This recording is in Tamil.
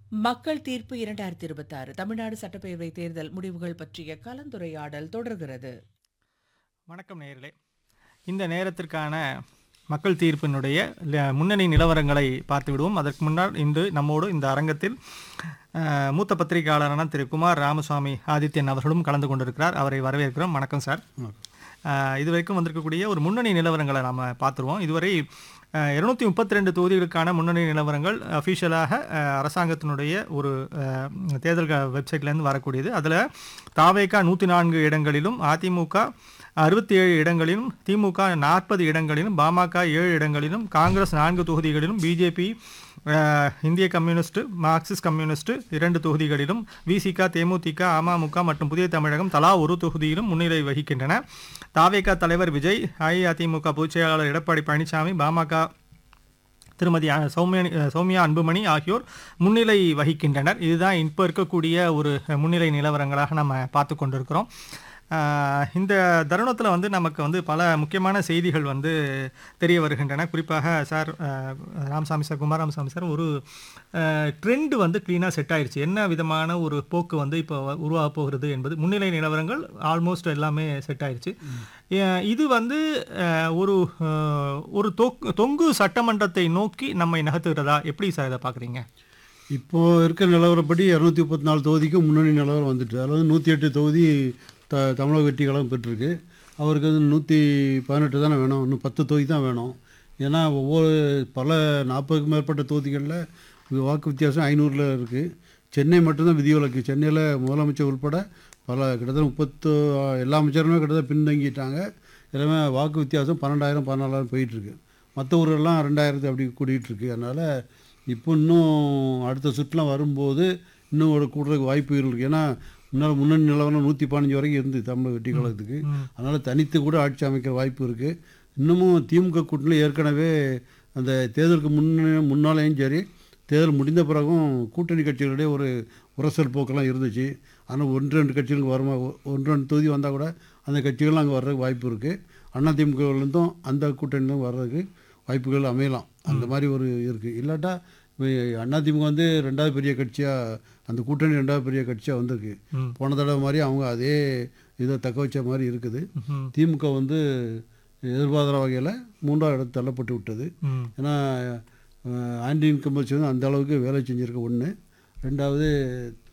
மக்கள் தீர்ப்பு இரண்டாயிரத்தி இருபத்தாறு தமிழ்நாடு சட்டப்பேரவை தேர்தல் முடிவுகள் பற்றிய கலந்துரையாடல் தொடர்கிறது வணக்கம் நேயர்களே இந்த நேரத்திற்கான மக்கள் தீர்ப்பினுடைய ல- முன்னணி நிலவரங்களை பார்த்து விடுவோம் அதற்கு முன்னால் இன்று நம்மோடு இந்த அரங்கத்தில் அஹ், மூத்த பத்திரிகையாளரான திரு குமார் ராமசுவாமி ஆதித்யன் அவர்களும் கலந்து கொண்டிருக்கிறார் அவரை வரவேற்கிறோம் வணக்கம் சார் அஹ், இதுவரைக்கும் வந்திருக்கக்கூடிய ஒரு முன்னணி நிலவரங்களை நாம் பார்த்துருவோம் இதுவரை இருநூத்தி முப்பத்தி ரெண்டு தொகுதிகளுக்கான முன்னணி நிலவரங்கள் அஃபிஷியலாக அரசாங்கத்தினுடைய ஒரு அஹ், தேர்தல் க- வெப்சைட்லேருந்து வரக்கூடியது அதில் தாவேகா நூற்றி நான்கு இடங்களிலும் அதிமுக அறுபத்தி ஏழு இடங்களிலும் திமுக நாற்பது இடங்களிலும் பாமக ஏழு இடங்களிலும் காங்கிரஸ் நான்கு தொகுதிகளிலும் பிஜேபி இந்திய கம்யூனிஸ்ட் மார்க்சிஸ்ட் கம்யூனிஸ்ட் இரண்டு தொகுதிகளிலும் விசிக தேமுதிக அமமுக மற்றும் புதிய தமிழகம் தலா ஒரு தொகுதியிலும் முன்னிலை வகிக்கின்றன தாவேகா தலைவர் விஜய் அஇஅதிமுக பொதுச் செயலாளர் எடப்பாடி பழனிசாமி பாமக திருமதி அ- சௌமியனி அ, சௌமியா அன்புமணி ஆகியோர் முன்னிலை வகிக்கின்றனர் இதுதான் இப்போ இருக்கக்கூடிய ஒரு முன்னிலை நிலவரங்களாக நம்ம பார்த்து கொண்டிருக்கிறோம் ஆஹ், இந்த தருணத்தில் வந்து நமக்கு வந்து பல முக்கியமான செய்திகள் வந்து தெரிய வருகின்றன குறிப்பாக சார் ஆஹ், ராமசாமி சார் குமாரராமசாமி சார் ஒரு ட்ரெண்ட் வந்து க்ளீனாக செட் ஆயிருச்சு என்ன விதமான ஒரு போக்கு வந்து இப்போ உருவாக போகிறது என்பது முன்னிலை நிலவரங்கள் ஆல்மோஸ்ட் எல்லாமே செட் ஆயிருச்சு அஹ் இது வந்து அஹ், ஒரு அஹ், ஒரு தொக்- தொங்கு சட்டமன்றத்தை நோக்கி நம்மை நகர்த்துகிறதா எப்படி சார் இதை பார்க்குறீங்க இப்போ இருக்க நிலவரப்படி இரநூத்தி முப்பத்தி நாலு தொகுதிக்கும் முன்னணி நிலவரம் வந்துட்டு அதாவது நூற்றி எட்டு தொகுதி த தமிழக வெற்றி கழகம் பெற்றிருக்கு அவருக்கு வந்து நூற்றி பதினெட்டு தானே வேணும் இன்னும் பத்து தொகுதி தான் வேணும் ஏன்னா ஒவ்வொரு பல நாற்பதுக்கும் மேற்பட்ட தொகுதிகளில் வாக்கு வித்தியாசம் ஐநூறில் இருக்குது சென்னை மட்டும்தான் விதிவிலக்கு சென்னையில் முதலமைச்சர் உட்பட பல கிட்டத்தட்ட முப்பத்து எல்லா அமைச்சருமே கிட்டத்தட்ட பின்தங்கிட்டாங்க எல்லாமே வாக்கு வித்தியாசம் பன்னெண்டாயிரம் பதினாலாயிரம் போயிட்டுருக்கு மற்ற ஊரெல்லாம் ரெண்டாயிரத்து அப்படி கூடிட்டு இருக்கு அதனால் இப்போ இன்னும் அடுத்த சுற்றுலாம் வரும்போது இன்னும் ஒரு கூடுறதுக்கு வாய்ப்புகள் இருக்குது ஏன்னா முன்னால் முன்னணி நிலவரம் நூற்றி பதினஞ்சு வரைக்கும் இருந்து தமிழ் வெற்றி கழகத்துக்கு அதனால் தனித்து கூட ஆட்சி அமைக்கிற வாய்ப்பு இருக்குது இன்னமும் திமுக கூட்டணியில் ஏற்கனவே அந்த தேர்தலுக்கு முன்ன முன்னாலேயும் சரி தேர்தல் முடிந்த பிறகும் கூட்டணி கட்சிகளிடையே ஒரு உரசல் போக்கெல்லாம் இருந்துச்சு ஆனால் ஒன்று ரெண்டு கட்சிகளுக்கு வருமா ஒன்று ரெண்டு தொகுதி வந்தால் கூட அந்த கட்சிகள்லாம் அங்கே வர்றதுக்கு வாய்ப்பு இருக்குது அதிமுகவிலேருந்தும் அந்த கூட்டணியிலும் வர்றதுக்கு வாய்ப்புகள் அமையலாம் அந்த மாதிரி ஒரு இருக்குது இல்லாட்டா இப்போ அதிமுக வந்து ரெண்டாவது பெரிய கட்சியாக அந்த கூட்டணி ரெண்டாவது பெரிய கட்சியாக வந்திருக்கு ம். போன போன தடவை மாதிரி அவங்க அதே இதை தக்க வச்ச மாதிரி இருக்குது ம். திமுக வந்து எதிர்பாராத வகையில் மூன்றாவது இடத்து தள்ளப்பட்டு விட்டது ம் ஏன்னா ஆன்டி இன்கம்பல்ஸ் வந்து அந்த அளவுக்கு வேலை செஞ்சுருக்க ஒன்று ரெண்டாவது